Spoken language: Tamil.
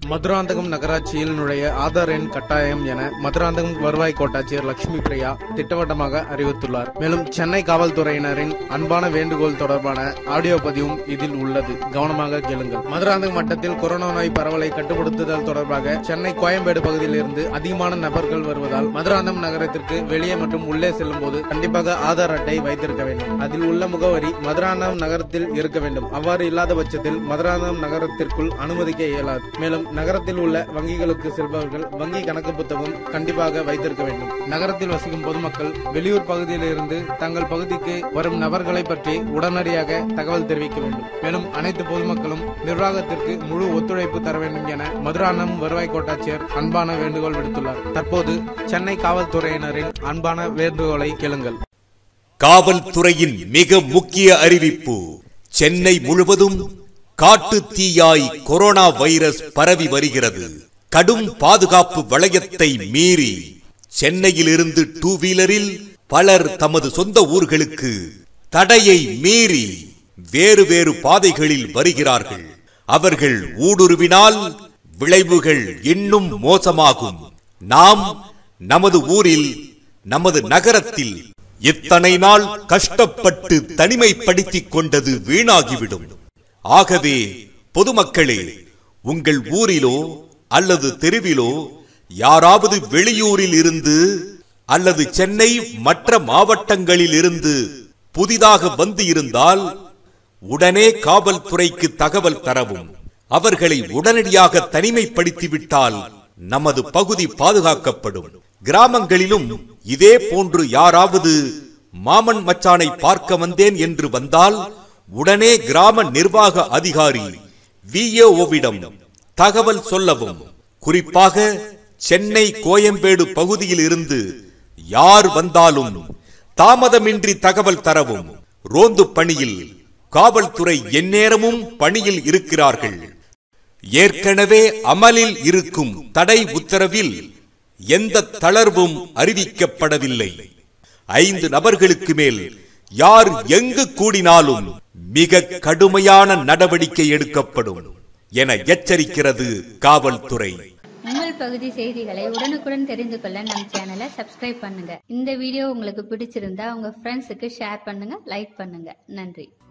மதுராந்தகம் நகராட்சியில் நுழைய ஆதார் எண் கட்டாயம் என மதுராந்தகம் வருவாய் கோட்டாட்சியர் லட்சுமி பிரியா திட்டவட்டமாக அறிவித்துள்ளார் மேலும் சென்னை காவல்துறையினரின் அன்பான வேண்டுகோள் தொடர்பான ஆடியோ பதிவும் இதில் உள்ளது கவனமாக கேளுங்கள் மதுராந்தகம் வட்டத்தில் கொரோனா நோய் பரவலை கட்டுப்படுத்துதல் தொடர்பாக சென்னை கோயம்பேடு பகுதியில் இருந்து அதிகமான நபர்கள் வருவதால் மதுராந்தகம் நகரத்திற்கு வெளியே மற்றும் உள்ளே செல்லும் போது கண்டிப்பாக ஆதார் அட்டை வைத்திருக்க வேண்டும் அதில் உள்ள முகவரி மதுராந்தகம் நகரத்தில் இருக்க வேண்டும் அவ்வாறு இல்லாத பட்சத்தில் மதுராந்தகம் நகரத்திற்குள் அனுமதிக்க இயலாது மேலும் நகரத்தில் உள்ள வங்கிகளுக்கு செல்பவர்கள் வங்கி கணக்கு புத்தகம் கண்டிப்பாக வைத்திருக்க வேண்டும் நகரத்தில் வசிக்கும் பொதுமக்கள் வெளியூர் பகுதியில் இருந்து தங்கள் பகுதிக்கு வரும் நபர்களை பற்றி உடனடியாக தகவல் தெரிவிக்க வேண்டும் மேலும் அனைத்து பொதுமக்களும் நிர்வாகத்திற்கு முழு ஒத்துழைப்பு தர வேண்டும் என மதுராந்தகம் வருவாய் கோட்டாட்சியர் அன்பான வேண்டுகோள் விடுத்துள்ளார் தற்போது சென்னை காவல்துறையினரின் அன்பான வேண்டுகோளை கேளுங்கள் காவல்துறையின் மிக முக்கிய அறிவிப்பு சென்னை முழுவதும் காட்டு தீயாய் கொரோனா வைரஸ் பரவி வருகிறது கடும் பாதுகாப்பு வளையத்தை மீறி சென்னையிலிருந்து டூ வீலரில் பலர் தமது சொந்த ஊர்களுக்கு தடையை மீறி வேறு வேறு பாதைகளில் வருகிறார்கள் அவர்கள் ஊடுருவினால் விளைவுகள் இன்னும் மோசமாகும் நாம் நமது ஊரில் நமது நகரத்தில் இத்தனை நாள் கஷ்டப்பட்டு தனிமைப்படுத்திக் கொண்டது வீணாகிவிடும் ஆகவே பொதுமக்களே உங்கள் ஊரிலோ அல்லது தெருவிலோ யாராவது வெளியூரில் இருந்து அல்லது சென்னை மற்ற மாவட்டங்களில் இருந்து புதிதாக வந்து இருந்தால் உடனே காவல்துறைக்கு தகவல் தரவும் அவர்களை உடனடியாக தனிமைப்படுத்திவிட்டால் நமது பகுதி பாதுகாக்கப்படும் கிராமங்களிலும் இதே போன்று யாராவது மாமன் மச்சானை பார்க்க வந்தேன் என்று வந்தால் உடனே கிராம நிர்வாக அதிகாரி விஏஓவிடம் தகவல் சொல்லவும் குறிப்பாக சென்னை கோயம்பேடு பகுதியில் இருந்து யார் வந்தாலும் தாமதமின்றி தகவல் தரவும் ரோந்து பணியில் காவல்துறை எந்நேரமும் பணியில் இருக்கிறார்கள் ஏற்கனவே அமலில் இருக்கும் தடை உத்தரவில் எந்த தளர்வும் அறிவிக்கப்படவில்லை ஐந்து நபர்களுக்கு மேல் யார் எங்கு கூடினாலும் மிக கடுமையான நடவடிக்கை எடுக்கப்படும் என எச்சரிக்கிறது காவல்துறை உங்கள் பகுதி செய்திகளை உடனுக்குடன் தெரிந்து கொள்ள நம் சேனலை சப்ஸ்கிரைப் பண்ணுங்க இந்த வீடியோ உங்களுக்கு பிடிச்சிருந்தா உங்க ஃப்ரெண்ட்ஸுக்கு ஷேர் பண்ணுங்க லைக் பண்ணுங்க நன்றி